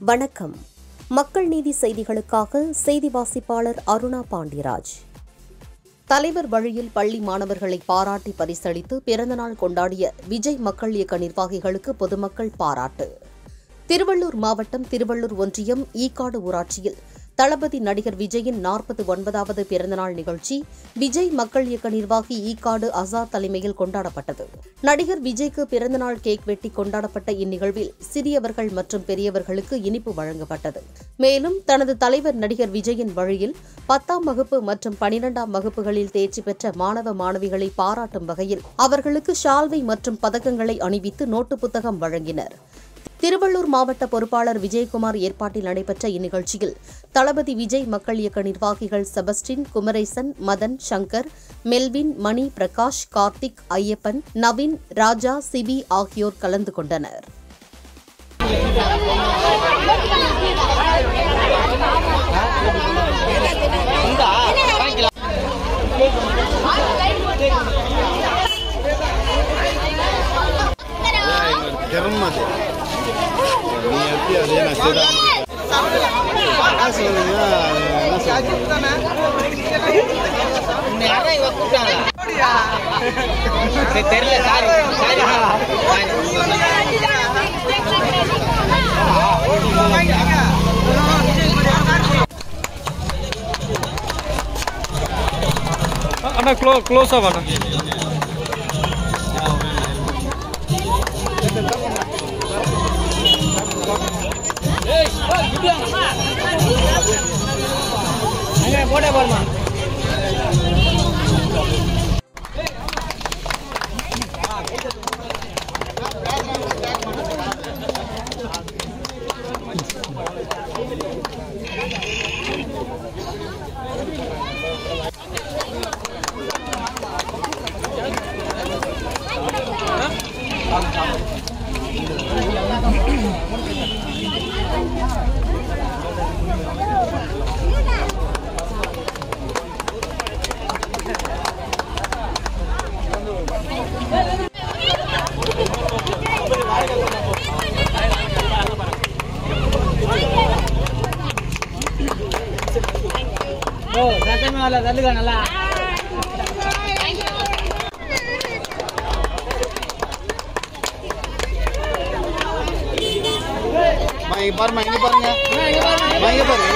வணக்கம் மக்கள் நீதி செய்திகளுக்காக செய்தி வாசிப்பாளர் அருணா பாண்டியராஜ் தலைவர் வழியில் பள்ளி மாணவர்களை பாராட்டி பரிசளித்து பிறந்தநாள் கொண்டாடிய விஜய் மக்கள் இயக்க நிர்வாகிகளுக்கு பொதுமக்கள் பாராட்டு திருவள்ளூர் மாவட்டம் திருவள்ளூர் ஒன்றியம் ஈக்காடு ஊராட்சியில் தளபதி நடிகர் விஜயின் நாற்பத்தி ஒன்பதாவது பிறந்தநாள் நிகழ்ச்சி விஜய் மக்கள் இயக்க நிர்வாகி ஈக்காடு அசார் தலைமையில் கொண்டாடப்பட்டது நடிகர் விஜய்க்கு பிறந்தநாள் கேக் வெட்டி கொண்டாடப்பட்ட இந்நிகழ்வில் சிறியவர்கள் மற்றும் பெரியவர்களுக்கு இனிப்பு வழங்கப்பட்டது மேலும் தனது தலைவர் நடிகர் விஜயின் வழியில் பத்தாம் வகுப்பு மற்றும் பனிரெண்டாம் வகுப்புகளில் தேர்ச்சி பெற்ற மாணவ மாணவிகளை பாராட்டும் வகையில் அவர்களுக்கு ஷால்வை மற்றும் பதக்கங்களை அணிவித்து நோட்டு புத்தகம் வழங்கினர் திருவள்ளூர் மாவட்ட பொறுப்பாளர் விஜயகுமார் ஏற்பாட்டில் நடைபெற்ற இந்நிகழ்ச்சியில் தளபதி விஜய் மக்கள் இயக்க நிர்வாகிகள் செபஸ்டின் குமரேசன் மதன் சங்கர் மெல்வின் மணி பிரகாஷ் கார்த்திக் ஐயப்பன் நவீன் ராஜா சிபி ஆகியோர் கலந்து கொண்டனர் கிரமது நீ எப்படி அதே நான் செய்தான் காசு வந்தீங்கன்னா என்ன சொல்றது யாரா இவ கூப்பிட்டாங்க தெரியல சாரி சாரி அண்ணா க்ளோ க்ளோஸாக அண்ணா போட்டே பாருமா ஓ சத்தமே வரல தள்ளுங்க நல்லா அம்மா, இங்க பாருமா இங்க பாருங்க அம்மா, இங்க பாரு